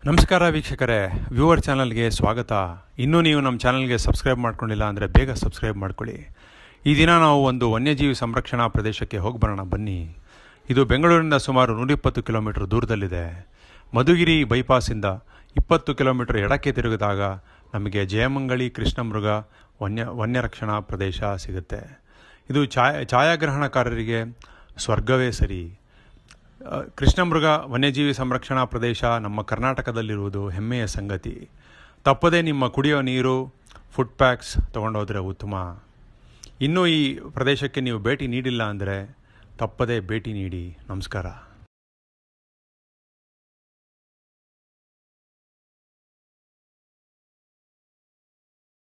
ನಮಸ್ಕಾರ ವೀಕ್ಷಕರೇ ವ್ಯೂವರ್ ಚಾನಲ್ಗೆ ಸ್ವಾಗತ ಇನ್ನೂ ನೀವು ನಮ್ಮ ಚಾನಲ್ಗೆ ಸಬ್ಸ್ಕ್ರೈಬ್ ಮಾಡ್ಕೊಂಡಿಲ್ಲ ಅಂದರೆ ಬೇಗ ಸಬ್ಸ್ಕ್ರೈಬ್ ಮಾಡ್ಕೊಳ್ಳಿ ಈ ದಿನ ನಾವು ಒಂದು ವನ್ಯಜೀವಿ ಸಂರಕ್ಷಣಾ ಪ್ರದೇಶಕ್ಕೆ ಹೋಗಿ ಬರೋಣ ಬನ್ನಿ ಇದು ಬೆಂಗಳೂರಿನಿಂದ ಸುಮಾರು ನೂರಿಪ್ಪತ್ತು ಕಿಲೋಮೀಟರ್ ದೂರದಲ್ಲಿದೆ ಮಧುಗಿರಿ ಬೈಪಾಸಿಂದ ಇಪ್ಪತ್ತು ಕಿಲೋಮೀಟರ್ ಎಡಕ್ಕೆ ತಿರುಗಿದಾಗ ನಮಗೆ ಜಯಮಂಗಳಿ ಕೃಷ್ಣಮೃಗ ವನ್ಯ ವನ್ಯರಕ್ಷಣಾ ಪ್ರದೇಶ ಸಿಗುತ್ತೆ ಇದು ಛಾಯಾ ಛಾಯಾಗ್ರಹಣಕಾರರಿಗೆ ಸ್ವರ್ಗವೇ ಸರಿ ಆ, ಕೃಷ್ಣಮೃಗ ವನ್ಯಜೀವಿ ಸಂರಕ್ಷಣಾ ಪ್ರದೇಶ ನಮ್ಮ ಕರ್ನಾಟಕದಲ್ಲಿರುವುದು ಹೆಮ್ಮೆಯ ಸಂಗತಿ ತಪ್ಪದೇ ನಿಮ್ಮ ಕುಡಿಯೋ ನೀರು ಫುಡ್ ಪ್ಯಾಕ್ಸ್ ತೊಗೊಂಡೋದ್ರೆ ಉತ್ತಮ ಇನ್ನೂ ಈ ಪ್ರದೇಶಕ್ಕೆ ನೀವು ಭೇಟಿ ನೀಡಿಲ್ಲ ಅಂದರೆ ತಪ್ಪದೇ ಭೇಟಿ ನೀಡಿ ನಮಸ್ಕಾರ